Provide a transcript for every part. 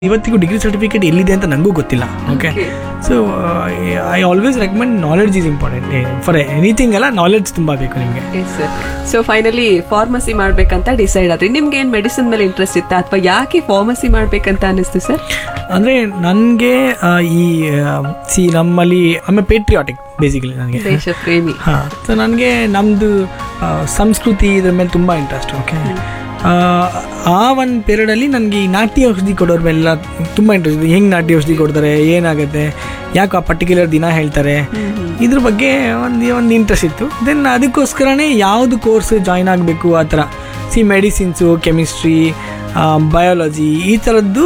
ಇವತ್ತಿಗೂ degree certificate ಎಲ್ಲಿದೆ ಅಂತ ನನಗೂ ಗೊತ್ತಿಲ್ಲ okay Okay. So I always recommend knowledge is important for anything ಅಲ್ಲ ನಾಲೆಡ್ಜ್ ತುಂಬ ಬೇಕು ನಿಮಗೆ yes sir so finally pharmacy ಮಾಡ್ಬೇಕಂತ ಡಿಸೈಡ್ ಆದ್ರಿ ನಿಮ್ಗೆ ಏನ್ ಮೆಡಿಸಿನ್ ಮೇಲೆ ಇಂಟ್ರೆಸ್ಟ್ ಇತ್ತಾ ಅಥವಾ ಯಾಕೆ ಫಾರ್ಮಸಿ ಮಾಡ್ಬೇಕಂತ ಅನಿಸ್ತು ಸರ್ ಅಂದರೆ ನನಗೆ ಈ ಸಿ ನಮ್ಮಲ್ಲಿ ಆಮೇಲೆ ಪೇಟ್ರಿಯಾಟಿಕ್ ಬೇಸಿಕಲಿ ನನಗೆ ದೇಶ ಪ್ರೇಮಿ ಹಾಂ ಸೊ ನನಗೆ ನಮ್ಮದು ಸಂಸ್ಕೃತಿ ಇದ್ರ ಮೇಲೆ ತುಂಬ ಇಂಟ್ರೆಸ್ಟ್ ಓಕೆ ಆ ಒಂದು ಪೀರಿಯಡಲ್ಲಿ ನನಗೆ ಈ ನಾಟ್ಯ ಔಷಧಿ ಕೊಡೋರ ಮೇಲೆಲ್ಲ ತುಂಬ ಇಂಟ್ರೆಸ್ಟ್ ಇದೆ ಹೆಂಗೆ ನಾಟ್ಯ ಔಷಧಿ ಕೊಡ್ತಾರೆ ಏನಾಗುತ್ತೆ ಯಾಕೆ ಆ ಪರ್ಟಿಕ್ಯುಲರ್ ದಿನ ಹೇಳ್ತಾರೆ ಇದ್ರ ಬಗ್ಗೆ ಒಂದು ಒಂದು ಇಂಟ್ರೆಸ್ಟ್ ಇತ್ತು ದೆನ್ ಅದಕ್ಕೋಸ್ಕರನೇ ಯಾವುದು ಕೋರ್ಸ್ ಜಾಯ್ನ್ ಆಗಬೇಕು ಆ ಥರ ಸಿ ಮೆಡಿಸಿನ್ಸು ಕೆಮಿಸ್ಟ್ರಿ ಬಯಾಲಜಿ ಈ ಥರದ್ದು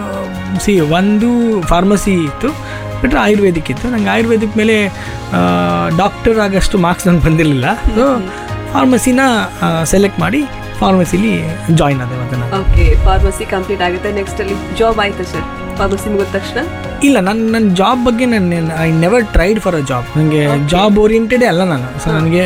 ಸಿ ಒಂದು ಫಾರ್ಮಸಿ ಇತ್ತು ಬಿಟ್ಟರೆ ಆಯುರ್ವೇದಿಕ್ ಇತ್ತು ನಂಗೆ ಆಯುರ್ವೇದಿಕ್ ಮೇಲೆ ಡಾಕ್ಟರ್ ಆಗಷ್ಟು ಮಾರ್ಕ್ಸ್ ನನಗೆ ಬಂದಿರಲಿಲ್ಲ ಸೊ ಫಾರ್ಮಸಿನ ಸೆಲೆಕ್ಟ್ ಮಾಡಿ ಫಾರ್ಮಸಿಲಿ ಜಾಯ್ನ್ ಆದೆ ಮತ್ತೆ ನಾನು ಓಕೆ ಫಾರ್ಮಸಿ ಕಂಪ್ಲೀಟ್ ಆಗುತ್ತೆ ನೆಕ್ಸ್ಟ್ ಅಲ್ಲಿ ಜಾಬ್ ಆಯ್ತಾ ಸರ್ ಫಾರ್ಮಸಿ ಮುಗಿದ ತಕ್ಷಣ ಇಲ್ಲ ನನ್ನ ನನ್ನ ಜಾಬ್ ಬಗ್ಗೆ ನಾನು I never tried for a job ನನಗೆ ಜಾಬ್ ಓರಿಯೆಂಟೆಡೇ ಅಲ್ಲ ನಾನು ಸೊ ನನಗೆ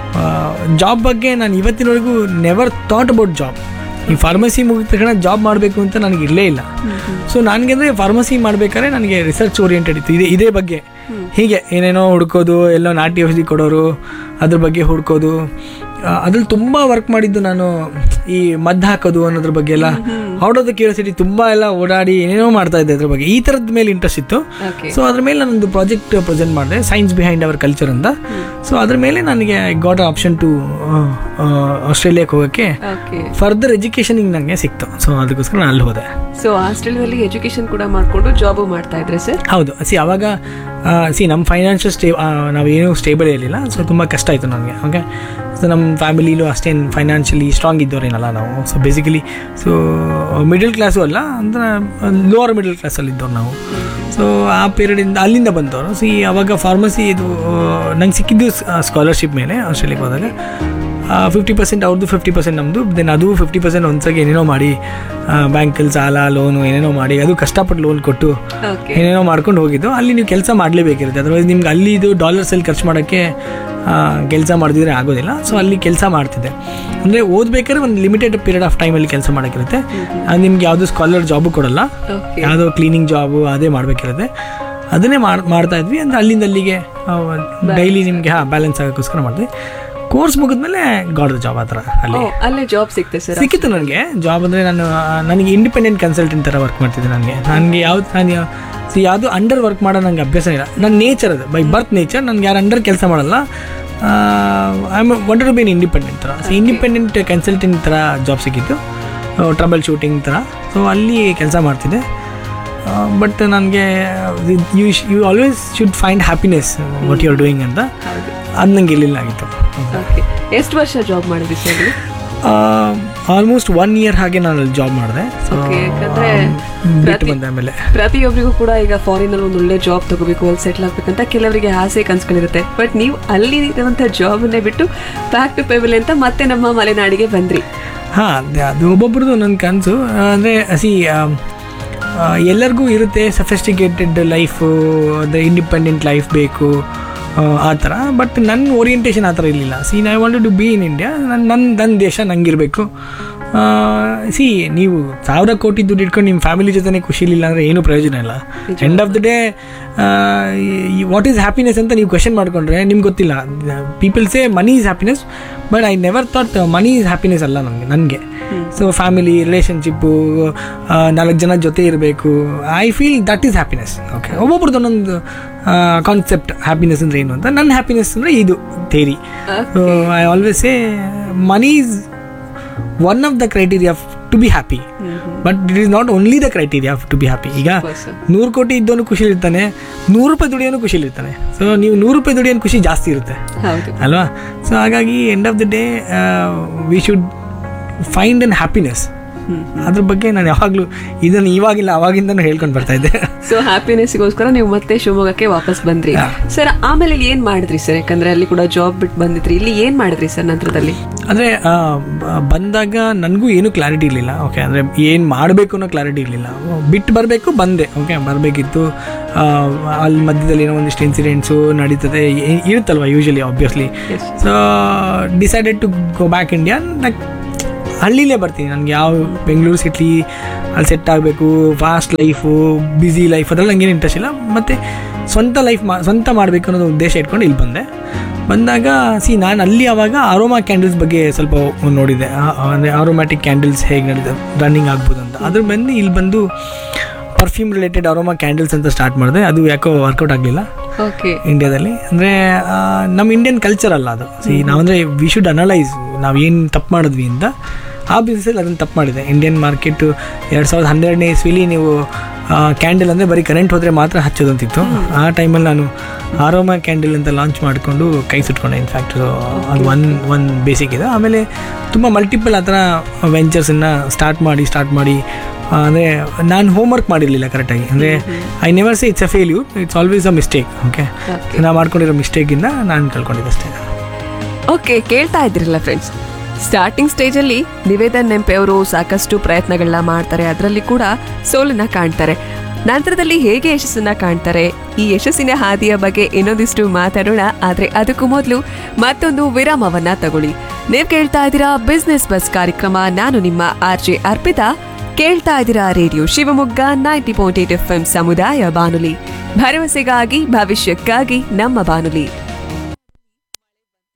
ಜಾಬ್ ಬಗ್ಗೆ ನಾನು ಇವತ್ತಿನವರೆಗೂ ನೆವರ್ ಥಾಟ್ ಅಬೌಟ್ ಜಾಬ್ ಈ ಫಾರ್ಮಸಿ ಮುಗಿದ ತಕ್ಷಣ ಜಾಬ್ ಮಾಡಬೇಕು ಅಂತ ನನಗೆ ಇರಲೇ ಇಲ್ಲ ಸೊ ನನಗೆ ಅಂದರೆ ಫಾರ್ಮಸಿ ಮಾಡಬೇಕಾದ್ರೆ ನನಗೆ ರಿಸರ್ಚ್ ಓರಿಯೆಂಟೆಡ್ ಇತ್ತು ಇದೇ ಇದೇ ಬಗ್ಗೆ ಹೀಗೆ ಏನೇನೋ ಹುಡ್ಕೋದು ಎಲ್ಲೋ ನಾಟಿ ಔಷಧಿ ಕೊಡೋರು ಅದ್ರ ಬಗ್ಗೆ ಹುಡ್ಕೋದು ಅದ್ರಲ್ಲಿ ತುಂಬ ವರ್ಕ್ ಮಾಡಿದ್ದು ನಾನು ಈ ಮದ್ದು ಹಾಕೋದು ಅನ್ನೋದ್ರ ಬಗ್ಗೆ ಎಲ್ಲ ಔಟ್ ಆಫ್ ದ ಕ್ಯೂರಿಯಾಸಿಟಿ ತುಂಬ ಎಲ್ಲ ಓಡಾಡಿ ಏನೇನೋ ಮಾಡ್ತಾ ಇದ್ದೆ ಅದ್ರ ಬಗ್ಗೆ ಈ ಥರದ ಮೇಲೆ ಇಂಟ್ರೆಸ್ಟ್ ಇತ್ತು ಓಕೆ ಸೊ ಅದ್ರ ಮೇಲೆ ನಾನೊಂದು ಪ್ರಾಜೆಕ್ಟ್ ಪ್ರೆಸೆಂಟ್ ಮಾಡಿದೆ ಸೈನ್ಸ್ ಬಿಹೈಂಡ್ ಅವರ್ ಕಲ್ಚರ್ ಅಂತ ಸೊ ಅದ್ರ ಮೇಲೆ ನನಗೆ ಗಾಟ್ ಆಪ್ಷನ್ ಟು ಆಸ್ಟ್ರೇಲಿಯಾಕ್ಕೆ ಹೋಗೋಕ್ಕೆ ಓಕೆ ಫರ್ದರ್ ಎಜುಕೇಷನಿಗೆ ನನಗೆ ಸಿಕ್ತು ಸೊ ಅದಕ್ಕೋಸ್ಕರ ನಾನು ಅಲ್ಲಿ ಹೋದೆ ಸೊ ಹಾಸ್ಟೆಲ್ನಲ್ಲಿ ಎಜುಕೇಶನ್ ಕೂಡ ಮಾಡ್ಕೊಂಡು ಜಾಬು ಮಾಡ್ತಾ ಇದ್ರೆ ಸರ್ ಹೌದು ಸಿ ಅವಾಗ ಸಿ ನಮ್ಮ ಫೈನಾನ್ಷಿಯಲ್ ಸ್ಟೇ ನಾವೇನು ಸ್ಟೇಬಲ್ ಇರಲಿಲ್ಲ ಸೊ ತುಂಬ ಕಷ್ಟ ಆಯಿತು ನನಗೆ ಓಕೆ ಸೊ ನಮ್ಮ ಫ್ಯಾಮಿಲಿಲೂ ಅಷ್ಟೇನು ಫೈನಾನ್ಷಿಯಲಿ ಸ್ಟ್ರಾಂಗ್ ಇದ್ದವರೇನಲ್ಲ ನಾವು so basically so middle class ಅಲ್ಲ ಅಂದರೆ ಲೋವರ್ ಮಿಡಲ್ ಕ್ಲಾಸಲ್ಲಿ ಇದ್ದವ್ರು ನಾವು ಸೊ ಆ ಪೀರಿಯಡಿಂದ ಅಲ್ಲಿಂದ ಬಂದವರು ಸೊ ಈ ಅವಾಗ ಫಾರ್ಮಸಿ ಇದು ನಂಗೆ ಸಿಕ್ಕಿದ್ದು ಸ್ಕಾಲರ್ಶಿಪ್ ಮೇಲೆ ಆಸ್ಟ್ರೇಲಿಯಾಗೆ ಹೋದಾಗ ಫಿಫ್ಟಿ ಪರ್ಸೆಂಟ್ ಅವ್ರದ್ದು ಫಿಫ್ಟಿ ಪರ್ಸೆಂಟ್ ನಮ್ಮದು ದೆನ್ ಅದು ಫಿಫ್ಟಿ ಪರ್ಸೆಂಟ್ ಒಂದ್ಸಗೆ ಏನೇನೋ ಮಾಡಿ ಬ್ಯಾಂಕಲ್ಲಿ ಸಾಲ ಲೋನು ಏನೇನೋ ಮಾಡಿ ಅದು ಕಷ್ಟಪಟ್ಟು ಲೋನ್ ಕೊಟ್ಟು ಓಕೆ ಏನೇನೋ ಮಾಡ್ಕೊಂಡು ಹೋಗಿದ್ದು ಅಲ್ಲಿ ನೀವು ಕೆಲಸ ಮಾಡಲೇಬೇಕಿರುತ್ತೆ ಅದರ್ವೈಸ್ ನಿಮ್ಗೆ ಅಲ್ಲಿ ಇದು ಡಾಲರ್ಸಲ್ಲಿ ಖರ್ಚು ಮಾಡೋಕ್ಕೆ ಕೆಲಸ ಮಾಡಿದ್ರೆ ಆಗೋದಿಲ್ಲ ಸೊ ಅಲ್ಲಿ ಕೆಲಸ ಮಾಡ್ತಿದ್ದೆ ಅಂದರೆ ಓದ್ಬೇಕಾದ್ರೆ ಒಂದು ಲಿಮಿಟೆಡ್ ಪೀರಿಯಡ್ ಆಫ್ ಟೈಮಲ್ಲಿ ಕೆಲಸ ಮಾಡೋಕ್ಕಿರುತ್ತೆ ಅದು ನಿಮ್ಗೆ ಯಾವುದು ಸ್ಕಾಲರ್ ಜಾಬು ಕೊಡಲ್ಲ ಓಕೆ ಯಾವುದೋ ಕ್ಲೀನಿಂಗ್ ಜಾಬು ಅದೇ ಮಾಡಬೇಕಿರುತ್ತೆ ಅದನ್ನೇ ಮಾಡ್ ಮಾಡ್ತಾ ಇದ್ವಿ ಅಂದರೆ ಅಲ್ಲಿಂದ ಅಲ್ಲಿಗೆ ಡೈಲಿ ನಿಮಗೆ ಹಾಂ ಬ್ಯಾಲೆನ್ಸ್ ಆಗೋಕ್ಕೋಸ್ಕರ ಮಾಡಿದ್ವಿ ಕೋರ್ಸ್ ಮುಗಿದ್ಮೇಲೆ ಗಾಡ್ದ ಜಾಬ್ ಆ ಥರ ಅಲ್ಲಿ ಅಲ್ಲೇ ಜಾಬ್ ಸಿಕ್ತೆ ಸರ್ ಸಿಕ್ಕಿತ್ತು ನನಗೆ ಜಾಬ್ ಅಂದರೆ ನಾನು ಆ, ನನಗೆ ಇಂಡಿಪೆಂಡೆಂಟ್ ಕನ್ಸಲ್ಟೆಂಟ್ ಥರ ವರ್ಕ್ ಮಾಡ್ತಿದ್ದೆ ನನಗೆ ನನಗೆ ಯಾವ್ದು ನಾನು ಸಿ ಯಾವುದು ಅಂಡರ್ ವರ್ಕ್ ಮಾಡೋ ನನಗೆ ಅಭ್ಯಾಸ ಇಲ್ಲ ನನ್ನ ನೇಚರ್ ಅದು ಬೈ ಬರ್ತ್ ನೇಚರ್ ನನಗೆ ಯಾರು ಅಂಡರ್ ಕೆಲಸ ಮಾಡಲ್ಲ I am wanted to be independent ಥರ ಸೊ ಇಂಡಿಪೆಂಡೆಂಟ್ ಕನ್ಸಲ್ಟೆಂಟ್ ಥರ ಜಾಬ್ ಸಿಕ್ಕಿತ್ತು ಟ್ರಬಲ್ ಶೂಟಿಂಗ್ ಥರ ಸೊ ಅಲ್ಲಿ ಕೆಲಸ ಮಾಡ್ತಿದ್ದೆ ಬಟ್ ನನಗೆ you you always should find happiness what you are doing ಅಂತ ಹೌದು ಅದು ನಂಗೆ ಇರಲಿಲ್ಲ ಆಗಿತ್ತು ಓಕೆ ಎಷ್ಟು ವರ್ಷ ಜಾಬ್ ಮಾಡಿದ್ರಿ ಸರ್ ಆಲ್ಮೋಸ್ಟ್ ಒನ್ ಇಯರ್ ಹಾಗೆ ನಾನು ಅಲ್ಲಿ ಜಾಬ್ ಮಾಡಿದೆ ಸೊ Okay, ಯಾಕಂದ್ರೆ ಬಿಟ್ಟು ಪ್ರತಿ- ಬಂದ ಆಮೇಲೆ ಪ್ರತಿಯೊಬ್ಬರಿಗೂ ಕೂಡ ಈಗ ಫಾರಿನ್ ಅಲ್ಲಿ ಒಂದು ಒಳ್ಳೆ ಜಾಬ್ ತಗೋಬೇಕು ಅಲ್ಲಿ ಸೆಟ್ಲ್ ಆಗ್ಬೇಕಂತ ಕೆಲವರಿಗೆ ಆಸೆ ಕನ್ಸ್ಕೊಂಡಿರುತ್ತೆ ಬಟ್ ನೀವು ಅಲ್ಲಿ ಇರುವಂತ ಜಾಬ್ ಅನ್ನೇ ಬಿಟ್ಟು ಬ್ಯಾಕ್ ಟು ಪೆಬಲ್ ಅಂತ ಮತ್ತೆ ನಮ್ಮ ಮಲೆನಾಡಿಗೆ ಬಂದ್ರಿ ಹಾಂ ಅದು ಒಬ್ಬೊಬ್ರದ್ದು ನನ್ನ ಕನಸು ಅಂದರೆ ಸಿ ಎಲ್ಲರಿಗೂ ಇರುತ್ತೆ ಸಫೆಸ್ಟಿಕೇಟೆಡ್ ಲೈಫು ಅಂದರೆ ಇಂಡಿಪೆಂಡೆಂಟ್ ಲೈಫ್ ಬೇಕು ಆ, ಆ ಥರ ಬಟ್ ನನ್ನ ಓರಿಯೆಂಟೇಷನ್ ಆ ಥರ ಇರಲಿಲ್ಲ see I wanted to be in India ನನ್ನ ನನ್ನ ನನ್ನ ದೇಶ ನಂಗಿರಬೇಕು ಸಿ ನೀವು ಸಾವಿರ ಕೋಟಿ ದುಡ್ಡು ಇಟ್ಕೊಂಡು ನಿಮ್ಮ ಫ್ಯಾಮಿಲಿ ಜೊತೆ ಖುಷಿ ಇಲ್ಲ ಅಂದರೆ ಏನೂ ಪ್ರಯೋಜನ ಇಲ್ಲ end of the day what is happiness ಅಂತ ನೀವು ಕ್ವೆಶನ್ ಮಾಡ್ಕೊಂಡ್ರೆ ನಿಮ್ಗೆ ಗೊತ್ತಿಲ್ಲ people say money is happiness but I never thought money is happiness ಅಲ್ಲ ನನಗೆ ನನಗೆ ಸೊ ಫ್ಯಾಮಿಲಿ ರಿಲೇಷನ್ಶಿಪ್ಪು ನಾಲ್ಕು ಜನ ಜೊತೆ ಇರಬೇಕು I feel that is happiness okay ಒಬ್ಬೊಬ್ರದ್ದು ಒಂದೊಂದು ಕಾನ್ಸೆಪ್ಟ್ ಹ್ಯಾಪಿನೆಸ್ ಅಂದರೆ ಏನು ಅಂತ ನನ್ನ ಹ್ಯಾಪಿನೆಸ್ ಅಂದರೆ ಇದು theory so I always say money is one of the criteria to be happy but it is not only the criteria to be happy ಈಗ course. ನೂರು ಕೋಟಿ ಇದ್ದವನು ಖುಷಿಲಿರ್ತಾನೆ ನೂರು ರೂಪಾಯಿ ದುಡಿಯೋನು ಖುಷಿಲಿರ್ತಾನೆ ಸೊ ನೀವು ನೂರು ರೂಪಾಯಿ ದುಡಿಯೋನು ಖುಷಿ ಜಾಸ್ತಿ ಇರುತ್ತೆ ಹೌದು ಅಲ್ವಾ ಸೊ ಹಾಗಾಗಿ end of the day we should find an happiness ಅದ್ರ ಬಗ್ಗೆ ನಾನು ಯಾವಾಗಲೂ ಇದನ್ನು ಇವಾಗಿಲ್ಲ ಅವಾಗಿಂದನೂ ಹೇಳ್ಕೊಂಡು ಬರ್ತಾ ಇದ್ದೆ ಸೊ ಹ್ಯಾಪಿನೆಸ್ಗೋಸ್ಕರ ನೀವು ಮತ್ತೆ ಶಿವಮೊಗ್ಗಕ್ಕೆ ವಾಪಸ್ ಬಂದ್ರಿ ಸರ್ ಆಮೇಲೆ ಇಲ್ಲಿ ಏನ್ ಮಾಡಿದ್ರಿ ಸರ್ ಯಾಕಂದ್ರೆ ಅಲ್ಲಿ ಕೂಡ ಜಾಬ್ ಬಿಟ್ಟು ಬಂದಿದ್ರಿ ಇಲ್ಲಿ ಏನ್ ಮಾಡಿದ್ರಿ ಸರ್ ನಂತರದಲ್ಲಿ ಅಂದರೆ ಬಂದಾಗ ನನಗೂ ಏನೂ ಕ್ಲಾರಿಟಿ ಇರಲಿಲ್ಲ ಓಕೆ ಅಂದರೆ ಏನು ಮಾಡಬೇಕು ಅನ್ನೋ ಕ್ಲಾರಿಟಿ ಇರಲಿಲ್ಲ ಬಿಟ್ಟು ಬರಬೇಕು ಬಂದೆ ಓಕೆ ಬರಬೇಕಿತ್ತು ಅಲ್ಲಿ ಮಧ್ಯದಲ್ಲಿ ಏನೋ ಒಂದಿಷ್ಟು ಇನ್ಸಿಡೆಂಟ್ಸು ನಡೀತದೆ ಇ- ಇರುತ್ತಲ್ವ usually obviously Yes. So decided to go back India like ಹಳ್ಳಿಲೇ ಬರ್ತೀನಿ ನನಗೆ ಯಾವ ಬೆಂಗಳೂರು ಸಿಟಿ ಅಲ್ಲಿ ಸೆಟ್ ಆಗಬೇಕು ಫಾಸ್ಟ್ ಲೈಫು ಬ್ಯುಸಿ ಲೈಫ್ ಅದರಲ್ಲಿ ನನಗೇನು ಇಂಟ್ರೆಸ್ಟ್ ಇಲ್ಲ ಮತ್ತು ಸ್ವಂತ ಲೈಫ್ ಮಾ ಸ್ವಂತ ಮಾಡಬೇಕು ಅನ್ನೋದು ಉದ್ದೇಶ ಇಟ್ಕೊಂಡು ಇಲ್ಲಿ ಬಂದೆ ಬಂದಾಗ ಸಿ ನಾನು ಅಲ್ಲಿ ಆವಾಗ ಅರೋಮಾ ಕ್ಯಾಂಡಲ್ಸ್ ಬಗ್ಗೆ ಸ್ವಲ್ಪ ನೋಡಿದೆ ಅಂದರೆ ಆರೋಮ್ಯಾಟಿಕ್ ಕ್ಯಾಂಡಲ್ಸ್ ಹೇಗೆ ನಡೀತದೆ ರನ್ನಿಂಗ್ ಆಗ್ಬೋದು ಅಂತ ಅದ್ರ ಬಂದು ಇಲ್ಲಿ ಬಂದು ಪರ್ಫ್ಯೂಮ್ ರಿಲೇಟೆಡ್ ಅರೋಮಾ ಕ್ಯಾಂಡಲ್ಸ್ ಅಂತ ಸ್ಟಾರ್ಟ್ ಮಾಡಿದೆ ಅದು ಯಾಕೋ ವರ್ಕೌಟ್ ಆಗಲಿಲ್ಲ ಓಕೆ ಇಂಡಿಯಾದಲ್ಲಿ ಅಂದರೆ ನಮ್ಮ ಇಂಡಿಯನ್ ಕಲ್ಚರ್ ಅಲ್ಲ ಅದು ಸಿ ನಾವಂದರೆ ವಿ ಶುಡ್ ಅನಲೈಸ್ ನಾವು ಏನು ತಪ್ಪು ಮಾಡಿದ್ವಿ ಅಂತ ಆ ಬಿಸ್ನೆಸ್ಸಲ್ಲಿ ಅದನ್ನು ತಪ್ಪು ಮಾಡಿದೆ ಇಂಡಿಯನ್ ಮಾರ್ಕೆಟು ಎರಡು ಸಾವಿರದ ಹನ್ನೆರಡನೇ ಇಸ್ವಿಲಿ ನೀವು ಕ್ಯಾಂಡಲ್ ಅಂದರೆ ಬರೀ ಕರೆಂಟ್ ಹೋದರೆ ಮಾತ್ರ ಹಚ್ಚೋದು ಅಂತಿತ್ತು ಆ ಟೈಮಲ್ಲಿ ನಾನು ಆರೋಮಾ ಕ್ಯಾಂಡಲ್ ಅಂತ ಲಾಂಚ್ ಮಾಡಿಕೊಂಡು ಕೈ ಸುಟ್ಕೊಂಡೆ ಇನ್ಫ್ಯಾಕ್ಟ್ ಅದು ಒನ್ ಒನ್ ಬೇಸಿಕ್ ಇದೆ ಆಮೇಲೆ ತುಂಬ ಮಲ್ಟಿಪಲ್ ಆ ಥರ ವೆಂಚರ್ಸನ್ನು ಸ್ಟಾರ್ಟ್ ಮಾಡಿ ಸ್ಟಾರ್ಟ್ ಮಾಡಿ ಅಂದರೆ ನಾನು ಹೋಮ್ವರ್ಕ್ ಮಾಡಿರಲಿಲ್ಲ ಕರೆಕ್ಟಾಗಿ ಅಂದರೆ I never say it's a failure it's always a mistake okay Okay. ನಾ ಮಾಡ್ಕೊಂಡಿರೋ ಮಿಸ್ಟೇಕಿಂದ ನಾನು ಕಳ್ಕೊಂಡಿದ್ದೆ ಅಷ್ಟೇ ಓಕೆ ಕೇಳ್ತಾ ಇದ್ರಲ್ಲ ಫ್ರೆಂಡ್ಸ್ ಸ್ಟಾರ್ಟಿಂಗ್ ಸ್ಟೇಜಲ್ಲಿ ನಿವೇದನ್ ನೆಂಪೆ ಅವರು ಸಾಕಷ್ಟು ಪ್ರಯತ್ನಗಳನ್ನ ಮಾಡ್ತಾರೆ ಅದರಲ್ಲಿ ಕೂಡ ಸೋಲನ್ನ ಕಾಣ್ತಾರೆ ನಂತರದಲ್ಲಿ ಹೇಗೆ ಯಶಸ್ಸನ್ನ ಕಾಣ್ತಾರೆ ಈ ಯಶಸ್ಸಿನ ಹಾದಿಯ ಬಗ್ಗೆ ಇನ್ನೊಂದಿಷ್ಟು ಮಾತಾಡೋಣ ಆದ್ರೆ ಅದಕ್ಕೂ ಮೊದಲು ಮತ್ತೊಂದು ವಿರಾಮವನ್ನ ತಗೊಳ್ಳಿ ನೀವು ಕೇಳ್ತಾ ಇದ್ದೀರಾ ಬಿಸ್ನೆಸ್ ಬಸ್ ಕಾರ್ಯಕ್ರಮ ನಾನು ನಿಮ್ಮ ಆರ್ ಜೆ ಅರ್ಪಿತಾ ಕೇಳ್ತಾ ಇದ್ದೀರಾ radio Shivamogga ninety point eight F M ಸಮುದಾಯ ಬಾನುಲಿ ಭರವಸೆಗಾಗಿ ಭವಿಷ್ಯಕ್ಕಾಗಿ ನಮ್ಮ ಬಾನುಲಿ